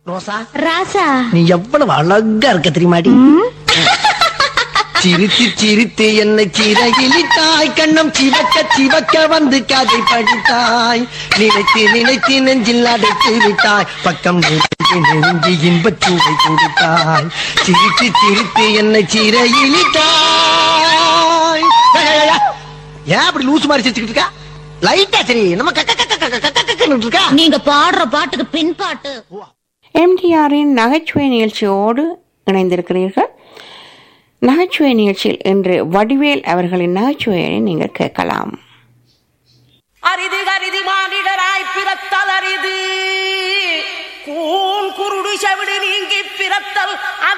ரோசா ராசா நீ எவ்வளவு அழகா இருக்க தெரியுமாடி சிரித்து சிரித்து என்னை சிறகிலிட்டாய் கண்ணம் சிவக்க சிவக்க வந்து கதை படித்தாய் நினைத்து நினைத்து நெஞ்சில் அடைத்து விட்டாய் பக்கம் நெருங்கி நெருங்கி இன்பச் சூடை கொடுத்தாய் சிரித்து சிரித்து என்னை சிறையிலிட்டாய் ஏன் அப்படி லூசு மாதிரி சிரிச்சுக்கிட்டு இருக்கா லைட்டா சரி நம்ம கக்க கக்க கக்க கக்க கக்கன்னு இருக்கா நீங்க பாடுற பாட்டுக்கு பின் பாட்டு எம்டிஆரின் நகைச்சுவை நிகழ்ச்சியோடு இணைந்திருக்கிறீர்கள் நகைச்சுவை நிகழ்ச்சியில் இன்று வடிவேல் அவர்களின் நகைச்சுவையை நீங்கள் கேட்கலாம் அரிது கரிது மானிடராய் பிறத்தல் அரிது கூன் குருடு செவிடு நீங்கி பிறத்தல் அது